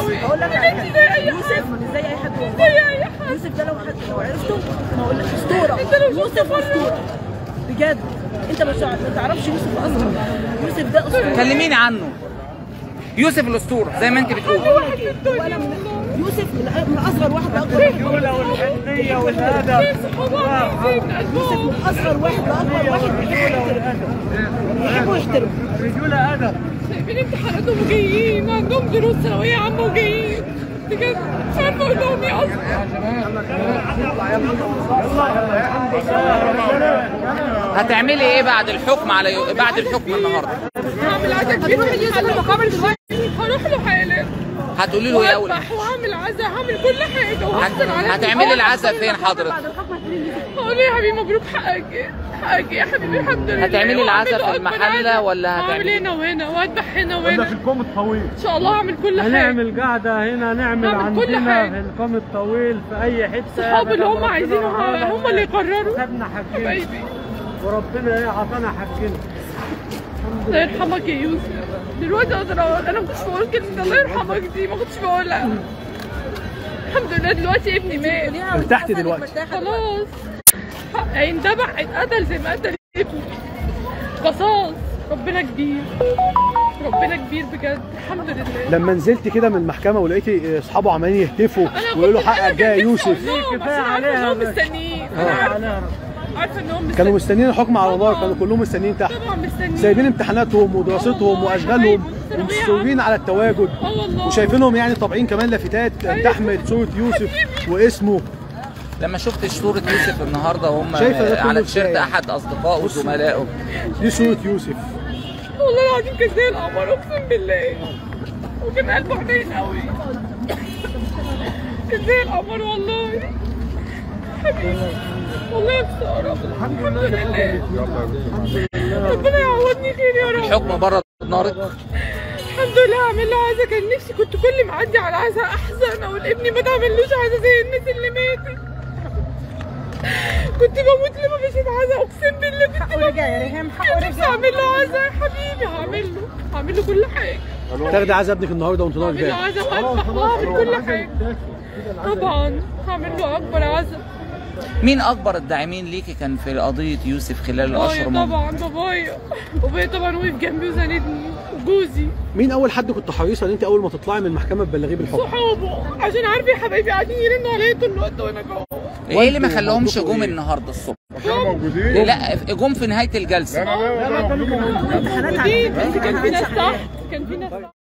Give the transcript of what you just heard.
قوي هقول لك على حاجه زي اي يوسف حد مش زي اي حد والله زي اي حد يوسف ده لو حد لو عرفته ما اقول لك اسطوره انت لو شفته يوسف مرة. اسطوره بجد انت ما تع- ما تعرفش يوسف اصلا يوسف ده اسطوره كلميني عنه يوسف الاسطوره زي ما انت بتقولي واحد في الدنيا ولا من يوسف من من اصغر واحد لاكبر واحد والحنيه والادب يوسف من اصغر واحد لاكبر واحد بيحبوا يحترموا بيحبوا يحترموا رجوله ادب سايبين امتحاناتهم وجايين عندهم دروس ثانويه عامه وجايين بجد مش عارفه اقول لهم ايه اصلا هتعملي ايه بعد الحكم على يو... بعد الحكم النهارده هعمل عزا كبير واحد يوسف المقابر دلوقتي هروح له حالا هتقولي له ايه اول وأذبح وهعمل عزا هعمل كل حاجه وهحسن عليه هتعملي العزا فين حضرتك هقول له يا حبيبي مبروك حقك حقك يا حبيبي الحمد لله هتعملي العزا في وهعمل له المحلة أكبر عزا. ولا هعمل هتعملي- هنا وهنا وهذبح هنا ولا في وهنا الكوم الطويل ان شاء الله هعمل كل حاجه هنعمل قاعدة هنا نعمل هعمل كل عندنا حاجة. في الكوم الطويل في أي حتة صحاب اللي هم ربنا عايزينه هذا هم اللي يقرروا خدنا حقنا حبايبي وربنا ايه عطانا حقنا الله يرحمك يا يوسف دلوقتي اقدر اقول انا ما كنتش بقول كلمه الله يرحمك دي ما كنتش بقولها الحمد لله دلوقتي ابني مات ارتحت دلوقتي خلاص هيندبح هيتقتل زي ما قتل ابني قصاص ربنا كبير ربنا كبير بجد الحمد لله لما نزلت كده من المحكمه ولقيتي اصحابه عمالين يهتفوا انا ويقولوا كنت- أنا حقك كان جاي يا نفسي يوسف أقول لهم، بس كفاية أنا عارفة عليها انهم بس. مستنيين انا عارفه عارفه انهم مستنيين كانوا مستنيين الحكم على نار طبعاً. كانوا كلهم مستنيين تحت طبعا مستنيين سايبين امتحاناتهم ودراستهم واشغالهم ومصرين على التواجد اه والله وشايفينهم يعني طابعين كمان لافتات تحمل صوره يوسف واسمه لما شفت صوره يوسف النهارده وهم شايفة ده كله على تيشيرت إزاي؟ احد اصدقائه وزملائه دي صوره يوسف والله العظيم كان زي القمر اقسم بالله وكان قلبه حنين قوي كان زي القمر والله حبيبي والله يا خساره الحمد لله ربنا يعوضني خير يا رب الحكم بره نارك الحمد لله اعمل له عزا كان نفسي كنت كل ما اعدي على عزا احزن او ابني ما تعملوش عزا زي الناس اللي ماتت كنت بموت لما بشوف عزا اقسم بالله كنت حقه رجع يا ريهام حقه كان نفسي رجع اعمل له عزا يا حبيبي هعمل له هعمل له كل حاجه تاخدي عزا ابنك النهارده وانت نار هعمل له جاي عزا واذبح واعمل كل حاجه طبعا هعمل له اكبر عزا مين اكبر الداعمين ليكي كان في قضيه يوسف خلال بابايا الاشهر الماضيه طبعا بابايا بابايا طبعا وقف جنبي وساندني وجوزي مين اول حد كنت حريصه ان انت اول ما تطلعي من المحكمه تبلغيه بالحكم صحابه عشان عارف يا حبايبي قاعدين يرنوا عليا طول الوقت وانا جوه ايه اللي ما والده خلاهمش ووالدته جم إيه؟ النهارده الصبح موجودين لا جم في نهايه الجلسه امتحانات موجودين على فكرة، كان في ناس امتحانات تحت كان في ناس تحت